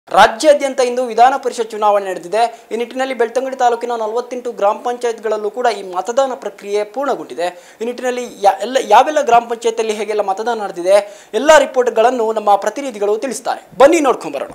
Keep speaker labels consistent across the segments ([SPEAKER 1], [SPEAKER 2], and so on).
[SPEAKER 1] ರಾಜ್ಯಾದ್ಯಂತ ಇಂದು ವಿಧಾನ ಪರಿಷತ್ ಚುನಾವಣೆ ನಡೆದಿದೆ ಈ ನಿಟ್ಟಿನಲ್ಲಿ ಬೆಳ್ತಂಗಡಿ ತಾಲೂಕಿನ ನಲವತ್ತೆಂಟು ಗ್ರಾಮ ಪಂಚಾಯತ್ಗಳಲ್ಲೂ ಕೂಡ ಈ ಮತದಾನ ಪ್ರಕ್ರಿಯೆ ಪೂರ್ಣಗೊಂಡಿದೆ ಈ ನಿಟ್ಟಿನಲ್ಲಿ ಯಾ- ಎಲ್ಲ ಯಾವೆಲ್ಲ ಗ್ರಾಮ ಪಂಚಾಯತಿಯಲ್ಲಿ ಹೇಗೆಲ್ಲ ಮತದಾನ ನಡೆದಿದೆ ಎಲ್ಲ ರಿಪೋರ್ಟ್ಗಳನ್ನು ನಮ್ಮ ಪ್ರತಿನಿಧಿಗಳು ತಿಳಿಸ್ತಾರೆ ಬನ್ನಿ ನೋಡ್ಕೊಂಬರೋಣ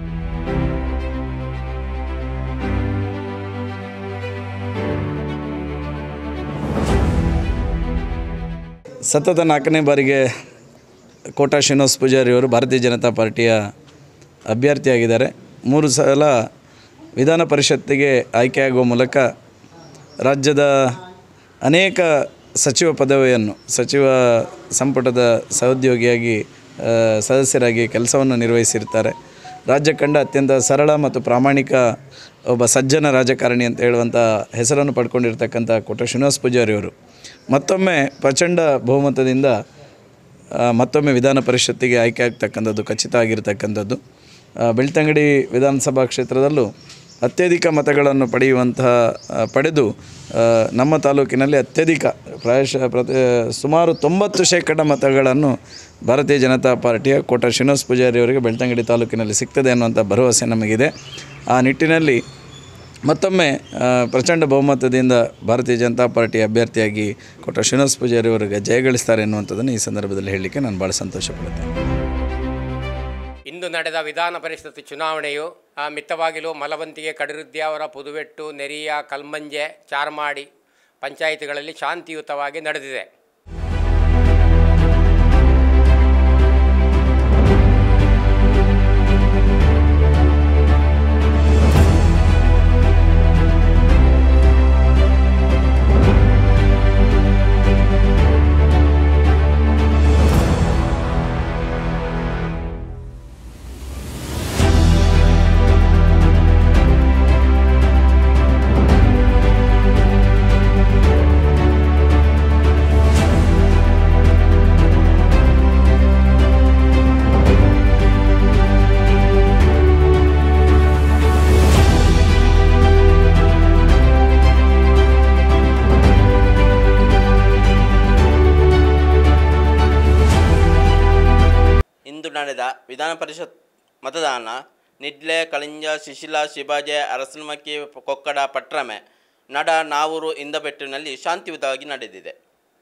[SPEAKER 2] ಸತತ ನಾಲ್ಕನೇ ಬಾರಿಗೆ ಕೋಟಾ ಶ್ರೀನಿವಾಸ್ ಪೂಜಾರಿ ಅವರು ಭಾರತೀಯ ಜನತಾ ಪಾರ್ಟಿಯ ಅಭ್ಯರ್ಥಿಯಾಗಿದ್ದಾರೆ ಮೂರು ಸಲ ವಿಧಾನ ಪರಿಷತ್ತಿಗೆ ಆಯ್ಕೆಯಾಗುವ ಮೂಲಕ ರಾಜ್ಯದ ಅನೇಕ ಸಚಿವ ಪದವಿಯನ್ನು ಸಚಿವ ಸಂಪುಟದ ಸಹೋದ್ಯೋಗಿಯಾಗಿ ಆ, ಸದಸ್ಯರಾಗಿ ಕೆಲಸವನ್ನು ನಿರ್ವಹಿಸಿರ್ತಾರೆ ರಾಜ್ಯ ಕಂಡ ಅತ್ಯಂತ ಸರಳ ಮತ್ತು ಪ್ರಾಮಾಣಿಕ ಒಬ್ಬ ಸಜ್ಜನ ರಾಜಕಾರಣಿ ಅಂತ ಹೇಳುವಂಥ ಹೆಸರನ್ನು ಪಡ್ಕೊಂಡಿರ್ತಕ್ಕಂಥ ಕೋಟ ಶ್ರೀನಿವಾಸ ಪೂಜಾರಿ ಅವರು ಮತ್ತೊಮ್ಮೆ ಪ್ರಚಂಡ ಬಹುಮತದಿಂದ ಆ, ಮತ್ತೊಮ್ಮೆ ವಿಧಾನ ಪರಿಷತ್ತಿಗೆ ಆಯ್ಕೆ ಆಗ್ತಕ್ಕಂಥದ್ದು ಖಚಿತ ಆಗಿರ್ತಕ್ಕಂಥದ್ದು ಆ, ಬೆಳ್ತಂಗಡಿ ವಿಧಾನಸಭಾ ಕ್ಷೇತ್ರದಲ್ಲೂ ಅತ್ಯಧಿಕ ಮತಗಳನ್ನು ಪಡೆಯುವಂತಹ ಆ, ಪಡೆದು ಆ, ನಮ್ಮ ತಾಲೂಕಿನಲ್ಲಿ ಅತ್ಯಧಿಕ ಪ್ರಾಯಶಃ ಪ್ರತಿ ಸುಮಾರು ತೊಂಬತ್ತು ಶೇಕಡ ಮತಗಳನ್ನು ಭಾರತೀಯ ಜನತಾ ಪಾರ್ಟಿಯ ಕೋಟ ಶ್ರೀನಿವಾಸ ಪೂಜಾರಿ ಅವರಿಗೆ ಬೆಳ್ತಂಗಡಿ ತಾಲೂಕಿನಲ್ಲಿ ಸಿಗ್ತದೆ ಅನ್ನುವಂಥ ಭರವಸೆ ನಮಗಿದೆ ಆ ನಿಟ್ಟಿನಲ್ಲಿ ಮತ್ತೊಮ್ಮೆ ಆ, ಪ್ರಚಂಡ ಬಹುಮತದಿಂದ ಭಾರತೀಯ ಜನತಾ ಪಾರ್ಟಿ ಅಭ್ಯರ್ಥಿಯಾಗಿ ಕೋಟ ಶ್ರೀನಿವಾಸ ಪೂಜಾರಿ ಅವರಿಗೆ ಜಯಗಳಿಸ್ತಾರೆ ಎನ್ನುವಂಥದ್ದನ್ನು ಈ ಸಂದರ್ಭದಲ್ಲಿ ಹೇಳಲಿಕ್ಕೆ ನಾನು ಭಾಳ ಸಂತೋಷಪಡುತ್ತೇನೆ
[SPEAKER 3] ಇಂದು ನಡೆದ ವಿಧಾನ ಪರಿಷತ್ ಚುನಾವಣೆಯು ಆ, ಮಿತ್ತವಾಗಿಲು ಮಲವಂತಿಗೆ ಕಡಿರುದ್ಯಾವರ ಪುದುವೆಟ್ಟು ನೆರಿಯ ಕಲ್ಮಂಜೆ ಚಾರ್ಮಾಡಿ ಪಂಚಾಯಿತಿಗಳಲ್ಲಿ ಶಾಂತಿಯುತವಾಗಿ ನಡೆದಿದೆ
[SPEAKER 4] ಇಂದು ನಡೆದ ವಿಧಾನ ಪರಿಷತ್ ಮತದಾನ ನಿಡ್ಲೆ ಕಳಿಂಜ ಶಿಶಿಲ ಶಿಬಾಜೆ ಅರಸನಮಕ್ಕಿ ಕೊಕ್ಕಡ ಪಟ್ರಮೆ ನಡ ನಾವೂರು ಇಂದಬೆಟ್ಟಿನಲ್ಲಿ ಶಾಂತಿಯುತವಾಗಿ ನಡೆದಿದೆ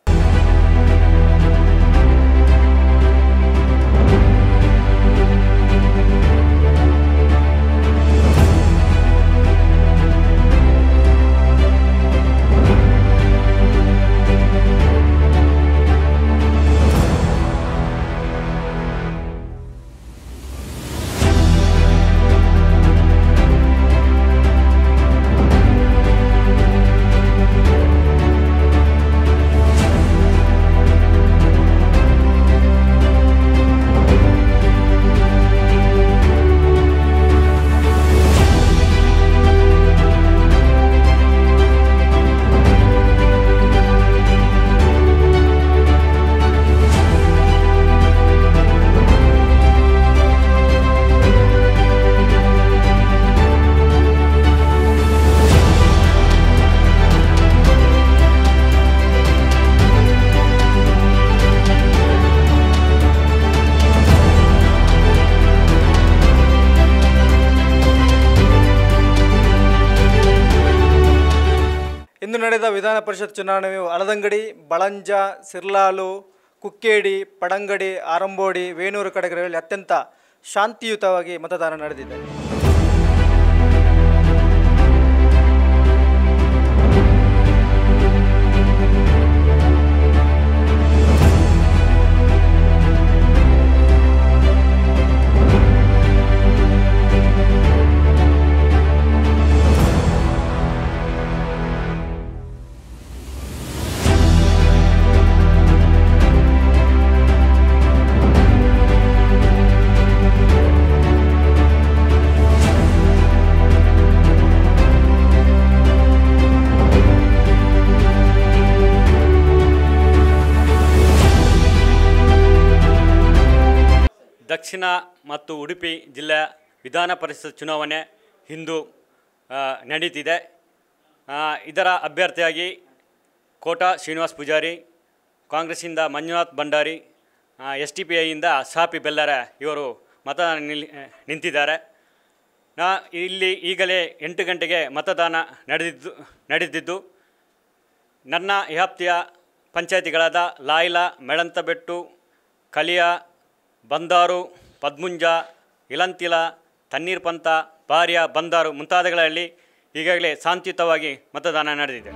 [SPEAKER 5] ಇಂದು ನಡೆದ ವಿಧಾನ ಪರಿಷತ್ ಚುನಾವಣೆಯು ಅಳದಂಗಡಿ ಬಳಂಜ ಸಿರ್ಲಾಲು ಕುಕ್ಕೇಡಿ ಪಡಂಗಡಿ ಆರಂಬೋಡಿ ವೇಣೂರು ಕಡೆಗಳಲ್ಲಿ ಅತ್ಯಂತ ಶಾಂತಿಯುತವಾಗಿ ಮತದಾನ ನಡೆದಿದೆ
[SPEAKER 6] ದಕ್ಷಿಣ ಮತ್ತು ಉಡುಪಿ ಜಿಲ್ಲೆಯ ವಿಧಾನ ಪರಿಷತ್ ಚುನಾವಣೆ ಇಂದು ಆ, ನಡೀತಿದೆ ಆ, ಇದರ ಅಭ್ಯರ್ಥಿಯಾಗಿ ಕೋಟಾ ಶ್ರೀನಿವಾಸ್ ಪೂಜಾರಿ ಕಾಂಗ್ರೆಸ್ಸಿಂದ Manjunath Bhandari S D P ಐಯಿಂದ ಸಾಪಿ ಬೆಲ್ಲರ ಇವರು ಮತ ನಿಲ್ ನಿಂತಿದ್ದಾರೆ ನಾ ಇಲ್ಲಿ ಈಗಲೇ ಎಂಟು ಗಂಟೆಗೆ ಮತದಾನ ನಡೆದಿದ್ದು ನಡೆದಿದ್ದು ನನ್ನ ವ್ಯಾಪ್ತಿಯ ಪಂಚಾಯತಿಗಳಾದ ಲಾಯ್ಲ ಮೆಳಂತಬೆಟ್ಟು ಕಲಿಯ ಬಂದಾರು ಪದ್ಮುಂಜ ಇಲಂತಿಲ ತಣ್ಣೀರ್ಪಂತ ಬಾರ್ಯ ಬಂದಾರು ಮುಂತಾದಗಳಲ್ಲಿ ಈಗಾಗಲೇ ಶಾಂತಿಯುತವಾಗಿ ಮತದಾನ ನಡೆದಿದೆ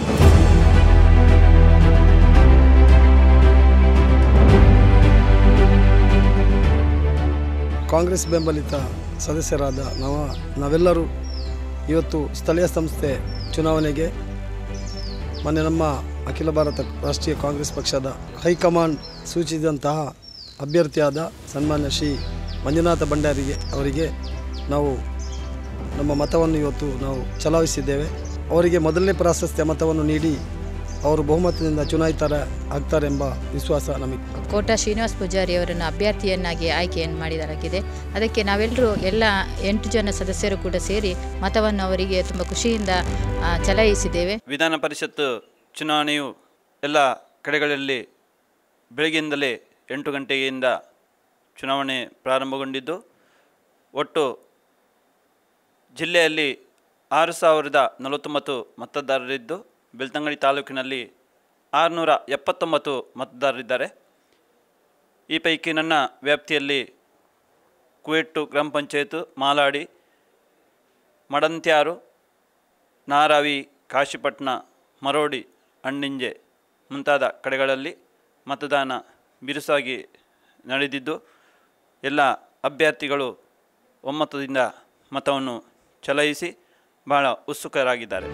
[SPEAKER 7] ಕಾಂಗ್ರೆಸ್ ಬೆಂಬಲಿತ ಸದಸ್ಯರಾದ ನಾವು ನಾವೆಲ್ಲರೂ ಇವತ್ತು ಸ್ಥಳೀಯ ಸಂಸ್ಥೆ ಚುನಾವಣೆಗೆ ಮೊನ್ನೆ ನಮ್ಮ ಅಖಿಲ ಭಾರತ ರಾಷ್ಟ್ರೀಯ ಕಾಂಗ್ರೆಸ್ ಪಕ್ಷದ ಹೈಕಮಾಂಡ್ ಸೂಚಿಸಿದಂತಹ ಅಭ್ಯರ್ಥಿಯಾದ ಸನ್ಮಾನ್ಯ ಶ್ರೀ ಮಂಜುನಾಥ ಭಂಡಾರಿಗೆ ಅವರಿಗೆ ನಾವು ನಮ್ಮ ಮತವನ್ನು ಇವತ್ತು ನಾವು ಚಲಾಯಿಸಿದ್ದೇವೆ ಅವರಿಗೆ ಮೊದಲನೇ ಪ್ರಾಶಸ್ತ್ಯ ಮತವನ್ನು ನೀಡಿ ಅವರು ಬಹುಮತದಿಂದ ಚುನಾಯಿತರ ಆಗ್ತಾರೆಂಬ ವಿಶ್ವಾಸ ನಮಗೆ
[SPEAKER 8] ಕೋಟಾ ಶ್ರೀನಿವಾಸ್ ಪೂಜಾರಿ ಅವರನ್ನು ಅಭ್ಯರ್ಥಿಯನ್ನಾಗಿ ಆಯ್ಕೆಯನ್ನು ಮಾಡಿದಲಾಗಿದೆ ಅದಕ್ಕೆ ನಾವೆಲ್ಲರೂ ಎಲ್ಲ ಎಂಟು ಜನ ಸದಸ್ಯರು ಕೂಡ ಸೇರಿ ಮತವನ್ನು ಅವರಿಗೆ ತುಂಬ ಖುಷಿಯಿಂದ ಆ, ಚಲಾಯಿಸಿದ್ದೇವೆ
[SPEAKER 9] ವಿಧಾನ ಪರಿಷತ್ ಚುನಾವಣೆಯು ಎಲ್ಲ ಕಡೆಗಳಲ್ಲಿ ಬೆಳಗ್ಗೆಯಿಂದಲೇ ಎಂಟು ಗಂಟೆಯಿಂದ ಚುನಾವಣೆ ಪ್ರಾರಂಭಗೊಂಡಿದ್ದು ಒಟ್ಟು ಜಿಲ್ಲೆಯಲ್ಲಿ ಆರು ಸಾವಿರದ ನಲವತ್ತೊಂಬತ್ತು ಮತದಾರರಿದ್ದು ಬೆಳ್ತಂಗಡಿ ತಾಲೂಕಿನಲ್ಲಿ ಆರುನೂರ ಎಪ್ಪತ್ತೊಂಬತ್ತು ಮತದಾರರಿದ್ದಾರೆ ಈ ಪೈಕಿ ನನ್ನ ವ್ಯಾಪ್ತಿಯಲ್ಲಿ ಕುವೆಟ್ಟು ಗ್ರಾಮ ಪಂಚಾಯತ್ ಮಾಲಾಡಿ ಮಡಂತ್ಯಾರು ನಾರಾವಿ ಕಾಶಿಪಟ್ನ ಮರೋಡಿ ಅಣ್ಣಿಂಜೆ ಮುಂತಾದ ಕಡೆಗಳಲ್ಲಿ ಮತದಾನ ಬಿರುಸಾಗಿ ನಡೆದಿದ್ದು ಎಲ್ಲ ಅಭ್ಯರ್ಥಿಗಳು ಒಮ್ಮತದಿಂದ ಮತವನ್ನು ಚಲಾಯಿಸಿ ಬಹಳ ಉತ್ಸುಕರಾಗಿದ್ದಾರೆ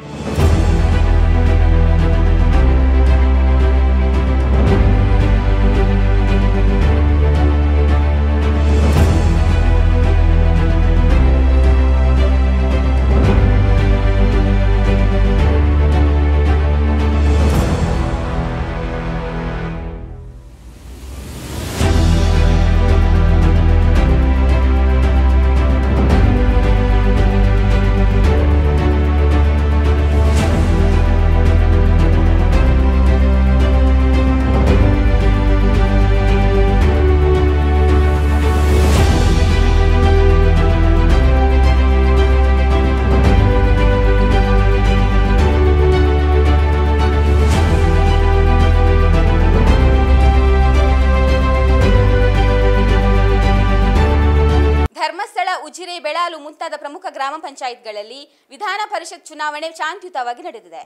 [SPEAKER 10] ಧರ್ಮಸ್ಥಳ ಉಜಿರೆ ಬೆಳಾಲು ಮುಂತಾದ ಪ್ರಮುಖ ಗ್ರಾಮ ಪಂಚಾಯತ್ಗಳಲ್ಲಿ ವಿಧಾನ ಪರಿಷತ್ ಚುನಾವಣೆ ಶಾಂತಿಯುತವಾಗಿ ನಡೆದಿದೆ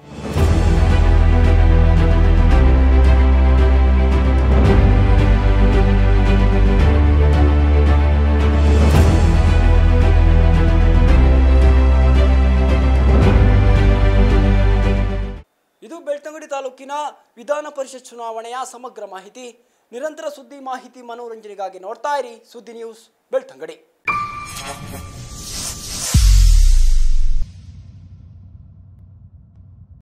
[SPEAKER 1] ಇದು ಬೆಳ್ತಂಗಡಿ ತಾಲೂಕಿನ ವಿಧಾನ ಪರಿಷತ್ ಚುನಾವಣೆಯ ಸಮಗ್ರ ಮಾಹಿತಿ ನಿರಂತರ ಸುದ್ದಿ ಮಾಹಿತಿ ಮನೋರಂಜನೆಗಾಗಿ ನೋಡ್ತಾ ಇರಿ ಸುದ್ದಿ ನ್ಯೂಸ್ ಬೆಳ್ತಂಗಡಿ